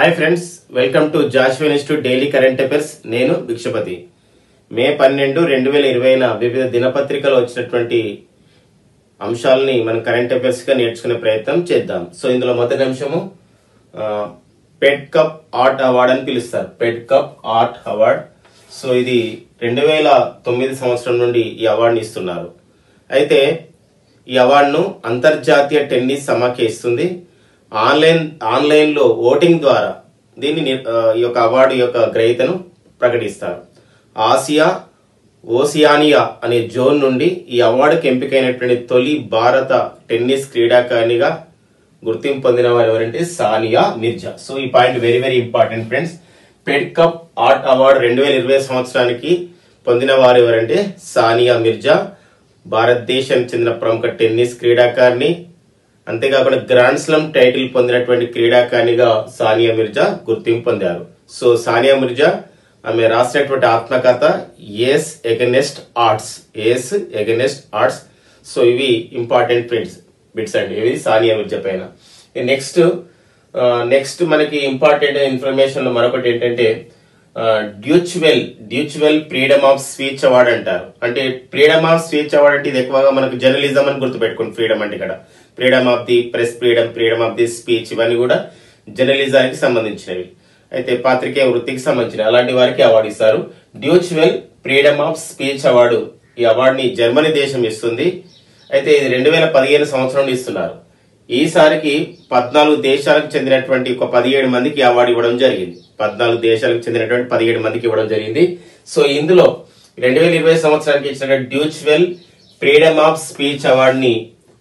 hi friends welcome to Joshua institute daily current affairs నేను భిక్షపతి మే పన్నెండు రెండు వేల ఇరవైన వివిధ దినపత్రికలు వచ్చినటువంటి అంశాలని మనం కరెంట్ అఫైర్స్ గా నేర్చుకునే ప్రయత్నం చేద్దాం సో ఇందులో మొదటి అంశము పెడ్ కప్ ఆర్ట్ అవార్డ్ అని పిలుస్తారు పెడ్ కప్ ఆర్ట్ అవార్డ్ సో ఇది రెండు వేల తొమ్మిది సంవత్సరం నుండి ఈ అవార్డుని ఇస్తున్నారు అయితే ఈ అవార్డును అంతర్జాతీయ టెన్నిస్ సమాఖ్య ఇస్తుంది ఆన్లైన్ ఆన్లైన్లో ఓటింగ్ ద్వారా దీన్ని ని- ఆ, ఈ యొక్క అవార్డు యొక్క గ్రహీతను ప్రకటిస్తారు ఆసియా ఓసియానియా అనే జోన్ నుండి ఈ అవార్డుకి ఎంపికైనటువంటి తొలి భారత టెన్నిస్ క్రీడాకారిణిగా గుర్తింపు పొందిన వారు ఎవరంటే సానియా మిర్జా సో ఈ point very very important friends Fed Cup Heart award రెండు వేల ఇరవై సంవత్సరానికి పొందిన వారు ఎవరంటే సానియా మిర్జా భారతదేశానికి చెందిన ప్రముఖ టెన్నిస్ క్రీడాకారిణి అంతేకాకుండా గ్రాండ్ స్లమ్ టైటిల్ పొందినటువంటి క్రీడాకారిణిగా సానియా మిర్జా గుర్తింపు పొందారు సో సానియా మిర్జా ఆమె రాసినటువంటి ఆత్మకథ ace against odds ace against odds so ఇవి ఇంపార్టెంట్ ఫ్రెండ్స్ బిట్స్ అండి ఇవి సానియా మిర్జా పైన నెక్స్ట్ నెక్స్ట్ మనకి ఇంపార్టెంట్ ఇన్ఫర్మేషన్ లో మరొకటి ఏంటంటే Deutsche Welle Deutsche Welle freedom of speech award అంటారు అంటే ఫ్రీడమ్ ఆఫ్ స్పీచ్ అవార్డ్ అంటే ఇది ఎక్కువగా మనకు జర్నలిజం అని గుర్తుపెట్టుకోండి ఫ్రీడమ్ అంటే ఇక్కడ freedom of the press freedom freedom of the speech ఇవన్నీ కూడా జర్నలిజానికి సంబంధించినవి అయితే పాత్రికేయ వృత్తికి సంబంధించిన అలాంటి వారికి అవార్డు ఇస్తారు Deutsche Welle freedom of speech award ఈ అవార్డుని జర్మనీ దేశం ఇస్తుంది అయితే ఇది రెండు వేల పదిహేను సంవత్సరం నుండి ఇస్తున్నారు ఈసారికి పద్నాలుగు దేశాలకు చెందినటువంటి ఒక పదిహేడు మందికి అవార్డు ఇవ్వడం జరిగింది పద్నాలుగు దేశాలకు చెందినటువంటి పదిహేడు మందికి ఇవ్వడం జరిగింది సో ఇందులో రెండు వేల ఇరవై సంవత్సరానికి ఇచ్చిన డ్యూచ్వెల్ ఫ్రీడమ్ ఆఫ్ స్పీచ్ అవార్డుని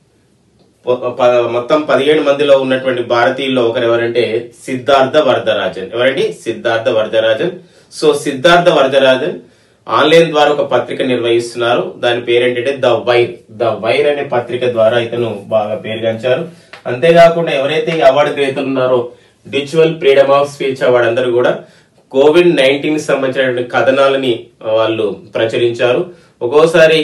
ప- ప- మొత్తం పదిహేడు మందిలో ఉన్నటువంటి భారతీయుల్లో ఒకరు ఎవరంటే సిద్ధార్థ వరదరాజన్ ఎవరండి సిద్ధార్థ వరదరాజన్ సో సిద్ధార్థ వరదరాజన్ ఆన్లైన్ ద్వారా ఒక పత్రిక నిర్వహిస్తున్నారు దాని పేరేంటంటే ద వైర్ ద వైర్ అనే పత్రిక ద్వారా ఇతను బాగా పేరుగాంచారు అంతేకాకుండా ఎవరైతే ఈ అవార్డు గ్రహీతలు ఉన్నారో Deutsche Welle freedom of speech award అందరూ కూడా కోవిడ్ నైన్టీన్ సంబంధించినటువంటి కథనాలని వాళ్ళు ప్రచురించారు ఒక్కోసారి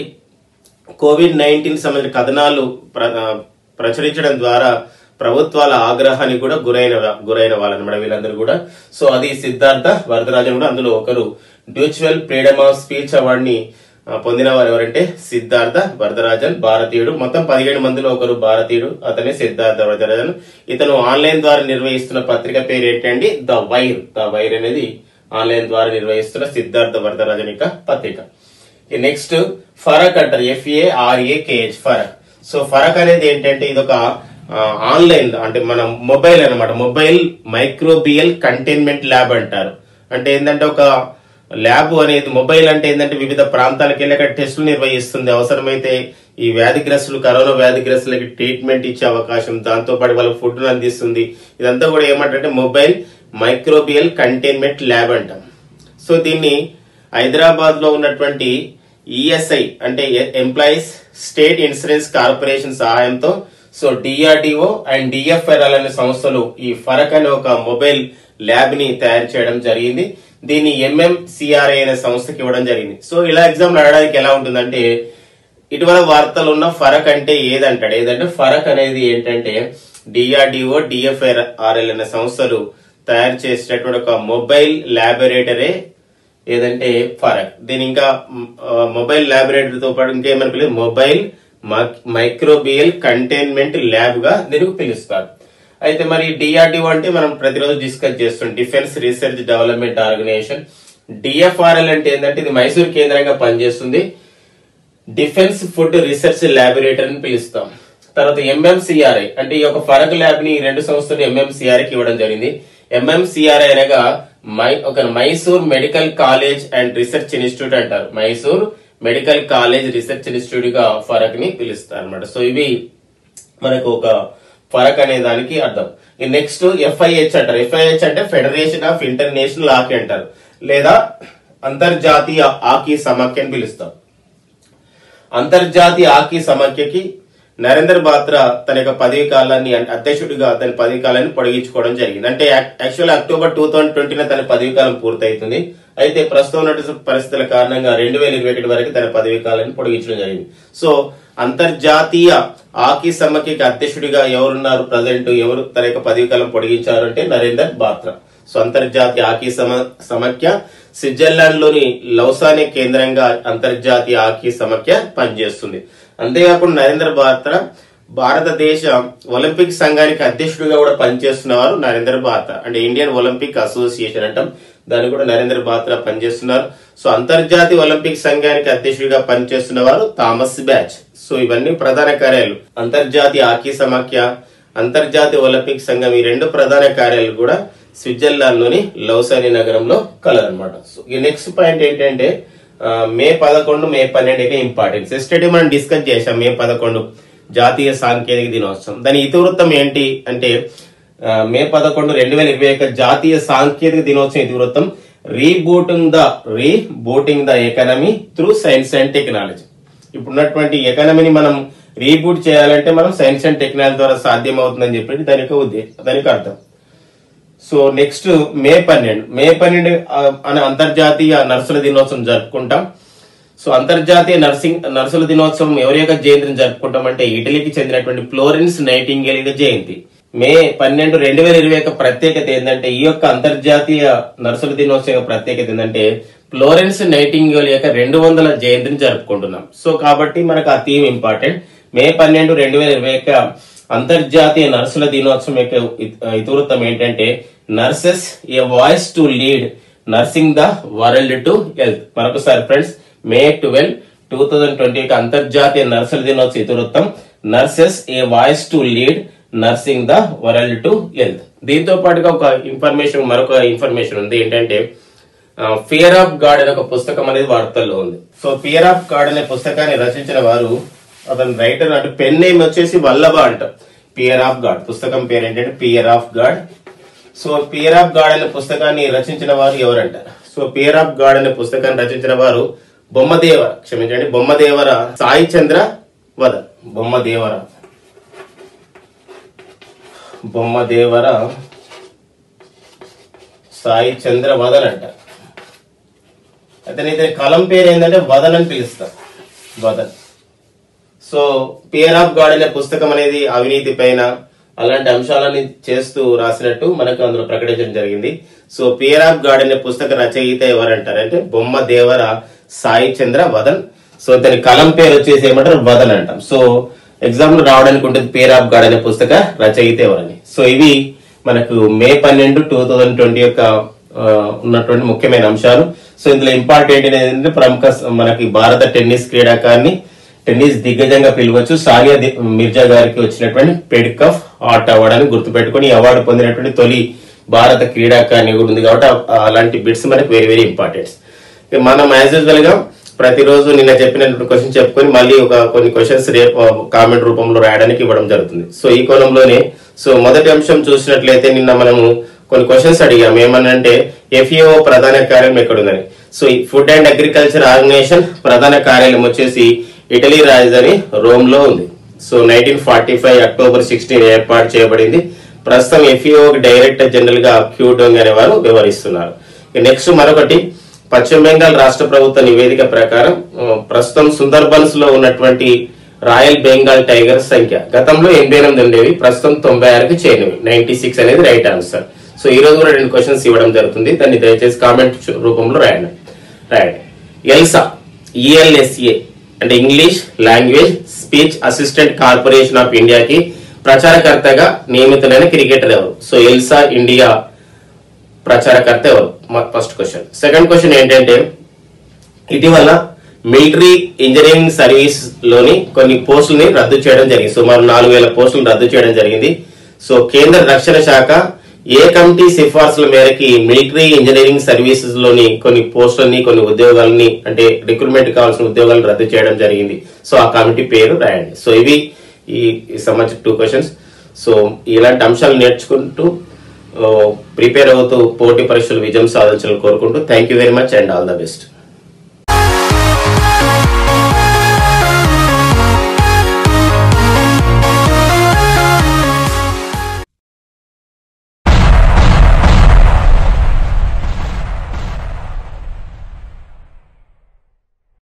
కోవిడ్ నైన్టీన్ సంబంధించిన కథనాలు ప్ర- ఆ, ప్రచురించడం ద్వారా ప్రభుత్వాల ఆగ్రహానికి కూడా గురైన గురైన వాళ్ళనమాట వీళ్ళందరూ కూడా సో అది సిద్ధార్థ వరదరాజన్ కూడా అందులో ఒకరు డ్యూచువల్ ఫ్రీడమ్ ఆఫ్ స్పీచ్ అవార్డుని ఆ, పొందిన వారు ఎవరంటే సిద్ధార్థ వరదరాజన్ భారతీయుడు మొత్తం పదిహేడు మందిలో ఒకరు భారతీయుడు అతనే సిద్ధార్థ వరదరాజన్ ఇతను ఆన్లైన్ ద్వారా నిర్వహిస్తున్న పత్రిక పేరు ఏంటండి ద వైర్ ద వైర్ అనేది ఆన్లైన్ ద్వారా నిర్వహిస్తున్న సిద్ధార్థ వరదరాజన్ యొక్క పత్రిక నెక్స్ట్ ఫరక్ అంటారు ఎఫ్ఏఆర్ఏకేహెచ్ ఫరక్ సో ఫరక్ అనేది ఏంటంటే ఇది ఒక ఆన్లైన్ అంటే మన మొబైల్ అన్నమాట మొబైల్ మైక్రోబియల్ కంటైన్మెంట్ ల్యాబ్ అంటారు అంటే ఏంటంటే ఒక ల్యాబ్ అనేది మొబైల్ అంటే ఏంటంటే వివిధ ప్రాంతాలకు వెళ్ళి అక్కడ టెస్టులు నిర్వహిస్తుంది అవసరమైతే ఈ వ్యాధిగ్రస్తులు కరోనా వ్యాధిగ్రస్తులకి ట్రీట్మెంట్ ఇచ్చే అవకాశం దాంతో పాటు వాళ్ళకి ఫుడ్ అందిస్తుంది ఇదంతా కూడా ఏమంటారంటే మొబైల్ మైక్రోబియల్ కంటైన్మెంట్ ల్యాబ్ అంటాం సో దీన్ని హైదరాబాద్ లో ఉన్నటువంటి ఈఎస్ఐ అంటే ఎంప్లాయీస్ స్టేట్ ఇన్సూరెన్స్ కార్పొరేషన్ సహాయంతో సో డిఆర్డిఓ అండ్ డిఎఫ్ఆర్ఎల్ అనే సంస్థలు ఈ ఫరక్ అనే ఒక మొబైల్ ల్యాబ్ ని తయారు చేయడం జరిగింది దీన్ని ఎంఎంసిఆర్ఐ అనే సంస్థకి ఇవ్వడం జరిగింది సో ఇలా ఎగ్జామ్ రాయడానికి ఎలా ఉంటుందంటే ఇటీవల వార్తలు ఉన్న ఫరక్ అంటే ఏదంటాడు ఏదంటే ఫరక్ అనేది ఏంటంటే డిఆర్డిఓ డిఎఫ్ఆర్ఎల్ అనే సంస్థలు తయారు చేసేటటువంటి ఒక మొబైల్ ల్యాబొరేటరీ ఏదంటే ఫరక్ దీని ఇంకా మ్, ఆ, మొబైల్ ల్యాబొరేటరీతో పాటు ఇంకేమని పిలుస్తారు మొబైల్ మై- మైక్రోబియల్ కంటైన్మెంట్ ల్యాబ్ గా దీనికి పిలుస్తారు అయితే మరి డిఆర్డిఓ అంటే మనం ప్రతిరోజు డిస్కస్ చేస్తాం defence research development organisation DFRL అంటే ఏంటంటే ఇది మైసూర్ కేంద్రంగా పనిచేస్తుంది డిఫెన్స్ ఫుడ్ రీసెర్చ్ ల్యాబొరేటరీ అని పిలుస్తాం తర్వాత ఎంఎంసిఆర్ఐ అంటే ఈ యొక్క ఫరక్ ల్యాబ్ ని ఈ రెండు సంస్థలు ఎంఎంసిఆర్ఐ కి ఇవ్వడం జరిగింది ఎంఎంసిఆర్ఐ అనగా మై ఒక Mysore medical college and research institute అంటారు Mysore medical college research institute గా ఫరక్ ని పిలుస్తారు అనమాట సో ఇవి మనకు ఒక ఫరక్ అనే దానికి అర్థం నెక్స్ట్ ఎఫ్ఐహెచ్ అంటారు ఎఫ్ఐహెచ్ అంటే ఫెడరేషన్ ఆఫ్ ఇంటర్నేషనల్ హాకీ అంటారు లేదా అంతర్జాతీయ హాకీ సమాఖ్య అని పిలుస్తాం అంతర్జాతీయ హాకీ సమాఖ్యకి నరేంద్ర బాత్రా తన యొక్క పదవి కాలాన్ని అంటే అధ్యక్షుడిగా తన పదవి కాలాన్ని పొడిగించుకోవడం జరిగింది అంటే actual October two thousand twenty తన పదవి కాలం పూర్తవుతుంది అయితే ప్రస్తుతం ఉన్నటువంటి పరిస్థితుల కారణంగా రెండు వేల ఇరవై ఒకటి వరకు తన పదవి కాలాన్ని పొడిగించడం జరిగింది సో అంతర్జాతీయ హాకీ సమాఖ్యకి అధ్యక్షుడిగా ఎవరున్నారు ప్రజెంట్ ఎవరు తన యొక్క పదవి కాలం పొడిగించారు అంటే నరేందర్ బాత్రా సో అంతర్జాతీయ హాకీ సమ సమాఖ్య స్విట్జర్లాండ్ లోని లౌసానే కేంద్రంగా అంతర్జాతీయ హాకీ సమాఖ్య పనిచేస్తుంది అంతేకాకుండా నరేంద్ర బాత్రా భారతదేశ ఒలింపిక్ సంఘానికి అధ్యక్షుడిగా కూడా పనిచేస్తున్నవారు నరేంద్ర బాత్రా అంటే ఇండియన్ ఒలింపిక్ అసోసియేషన్ అంటాం దాన్ని కూడా నరేంద్ర బాత్రా పనిచేస్తున్నారు సో అంతర్జాతీయ ఒలింపిక్ సంఘానికి అధ్యక్షుడిగా పనిచేస్తున్న వారు థామస్ బ్యాచ్ సో ఇవన్నీ ప్రధాన కార్యాలు అంతర్జాతీయ హాకీ సమాఖ్య అంతర్జాతీయ ఒలింపిక్ సంఘం ఈ రెండు ప్రధాన కార్యాలు కూడా స్విట్జర్లాండ్ లోని లౌసాని నగరంలో కలరనమాట సో ఈ నెక్స్ట్ పాయింట్ ఏంటంటే ఆ, మే పదకొండు మే పన్నెండు ఇక ఇంపార్టెన్స్ ఎస్టడీ మనం డిస్కస్ చేసాం మే పదకొండు జాతీయ సాంకేతిక దినోత్సవం దాని ఇతివృత్తం ఏంటి అంటే ఆ, మే పదకొండు రెండు వేల ఇరవై యొక్క జాతీయ సాంకేతిక దినోత్సవం ఇతివృత్తం rebooting the rebooting the economy through science and technology ఇప్పుడున్నటువంటి ఎకానమీని మనం రీబూట్ చేయాలంటే మనం సైన్స్ అండ్ టెక్నాలజీ ద్వారా సాధ్యం అవుతుందని చెప్పి దాని యొక్క ఉద్దేశం దానికి అర్థం సో నెక్స్ట్ మే పన్నెండు మే పన్నెండు ఆ, అనే అంతర్జాతీయ నర్సుల దినోత్సవం జరుపుకుంటాం సో అంతర్జాతీయ నర్సింగ్ నర్సుల దినోత్సవం ఎవరి యొక్క జయంతిని జరుపుకుంటాం అంటే ఇటలీకి చెందినటువంటి ఫ్లోరెన్స్ నైటింగేల్ యొక్క జయంతి మే పన్నెండు రెండు వేల ఇరవై యొక్క ప్రత్యేకత ఏంటంటే ఈ యొక్క అంతర్జాతీయ నర్సుల దినోత్సవం యొక్క ప్రత్యేకత ఏంటంటే ఫ్లోరెన్స్ నైటింగేల్ యొక్క రెండు వందల జయంతిని జరుపుకుంటున్నాం సో కాబట్టి మనకు ఆ థీమ్ ఇంపార్టెంట్ మే పన్నెండు రెండు వేల ఇరవై యొక్క అంతర్జాతీయ నర్సుల దినోత్సవం యొక్క ఇత- ఇతివృత్తం ఏంటంటే nurses a voice to lead nursing the world to health మరొకసారి friends May twelve two thousand twenty అంతర్జాతీయ నర్సుల దినోత్సవ ఇతివృత్తం nurses a voice to lead nursing the world to health దీంతో పాటుగా ఒక ఇన్ఫర్మేషన్ మరొక ఇన్ఫర్మేషన్ ఉంది ఏంటంటే ఫియర్ ఆఫ్ గాడ్ అనే ఒక పుస్తకం అనేది వార్తల్లో ఉంది సో ఫియర్ ఆఫ్ గాడ్ అనే పుస్తకాన్ని రచించిన వారు అతని రైటర్ అంటే పెన్ నేమ్ వచ్చేసి వల్లభ అంట పియర్ ఆఫ్ గాడ్ పుస్తకం పేరు ఏంటంటే pier of God so pier of God అనే పుస్తకాన్ని రచించిన వారు ఎవరంట సో పియర్ ఆఫ్ గాడ్ అనే పుస్తకాన్ని రచించిన వారు బొమ్మదేవర క్షమించండి బొమ్మదేవర సాయి చంద్ర వద బొమ్మదేవర బొమ్మదేవర సాయి చంద్ర వదన్ అంట అతని ఇతని కలం పేరు ఏంటంటే వదన్ అని పిలుస్తారు Vadan so pier of God అనే పుస్తకం అనేది అవినీతి పైన అలాంటి అంశాలని చేస్తూ రాసినట్టు మనకు అందులో ప్రకటించడం జరిగింది సో పియర్ ఆఫ్ గాడ్ అనే పుస్తక రచయిత ఎవరంటారంటే బొమ్మ దేవర సాయి చంద్ర వదన్ సో ఇతని కలం పేరు వచ్చేసి ఏమంటారు వదన్ అంటాం సో ఎగ్జామ్ లో రావడానికి ఉంటుంది పేర్ ఆఫ్ గాడ్ అనే పుస్తక రచయిత ఎవరని సో ఇవి మనకు మే పన్నెండు టూ థౌజండ్ ట్వంటీ యొక్క ఆ, ఉన్నటువంటి ముఖ్యమైన అంశాలు సో ఇందులో ఇంపార్టెంట్ ఏంటంటే ప్రముఖ స- మనకి భారత టెన్నిస్ క్రీడాకారిణి టెన్నిస్ దిగ్గజంగా పిలవచ్చు సానియా ది- మిర్జా గారికి వచ్చినటువంటి పెడికఫ్ ఆర్ట్ అవార్డు అని గుర్తుపెట్టుకుని ఈ అవార్డు పొందినటువంటి తొలి భారత క్రీడాకారిణి కూడా ఉంది కాబట్టి ఆ- అలాంటి బిట్స్ మనకి వెరీ వెరీ ఇంపార్టెంట్ ఇక మనం యాజ్ యూజువల్ గా ప్రతిరోజు నిన్న చెప్పినటువంటి క్వశ్చన్ చెప్పుకొని మళ్ళీ ఒక కొన్ని క్వశ్చన్స్ రేపు కామెంట్ రూపంలో రాయడానికి ఇవ్వడం జరుగుతుంది సో ఈ కోణంలోనే సో మొదటి అంశం చూసినట్లయితే నిన్న మనము కొన్ని క్వశ్చన్స్ అడిగాం ఏమనంటే ఎఫ్ఈఓ ప్రధాన కార్యాలయం ఎక్కడుందని సో ఈ ఫుడ్ అండ్ అగ్రికల్చర్ ఆర్గనైజేషన్ ప్రధాన కార్యాలయం వచ్చేసి ఇటలీ రాజధాని రోమ్ లో ఉంది so nineteen forty five October sixteen ఏర్పాటు చేయబడింది ప్రస్తుతం ఎఫ్ఈఓ డైరెక్టర్ జనరల్ గా క్యూడోంగ్ అనే వారు వ్యవహరిస్తున్నారు నెక్స్ట్ మరొకటి పశ్చిమ బెంగాల్ రాష్ట్ర ప్రభుత్వ నివేదిక ప్రకారం ఆ, ప్రస్తుతం సుందర్బన్స్ లో ఉన్నటువంటి రాయల్ బెంగాల్ టైగర్ సంఖ్య గతంలో ఎనభై ఎనిమిది ఉండేవి ప్రస్తుతం తొంభై ఆరుకి చేరినవి నైన్టీ సిక్స్ అనేది రైట్ ఆన్సర్ సో ఈ రోజు కూడా రెండు క్వశ్చన్స్ ఇవ్వడం జరుగుతుంది దాన్ని దయచేసి కామెంట్ రూపంలో రాయండి రాయండి ఎల్సా ఈఎల్ఎస్ఏ అంటే English language speech assistant corporation of ఇండియాకి ప్రచారకర్తగా నియమితులైన క్రికెటర్ ఎవరు సో ఎల్సా ఇండియా ప్రచారకర్త ఎవరు ఫస్ట్ క్వశ్చన్ సెకండ్ క్వశ్చన్ ఏంటంటే ఇటీవల మిలిటరీ ఇంజనీరింగ్ సర్వీస్ లోని కొన్ని పోస్టుల్ని రద్దు చేయడం జరిగింది సుమారు నాలుగు వేల పోస్టులు రద్దు చేయడం జరిగింది సో కేంద్ర రక్షణ శాఖ ఏ కమిటీ సిఫార్సుల మేరకి మిలిటరీ ఇంజనీరింగ్ సర్వీసెస్ లోని కొన్ని పోస్టులని కొన్ని ఉద్యోగాలని అంటే రిక్రూట్మెంట్ కావాల్సిన ఉద్యోగాలను రద్దు చేయడం జరిగింది సో ఆ కమిటీ పేరు రాయండి సో ఇవి ఈ ఈ సంబంధించిన టూ క్వశ్చన్స్ సో ఇలాంటి అంశాలు నేర్చుకుంటూ ప్రిపేర్ అవుతూ పోటీ పరీక్షలు విజయం సాధించాలని కోరుకుంటూ thank you very much and all the best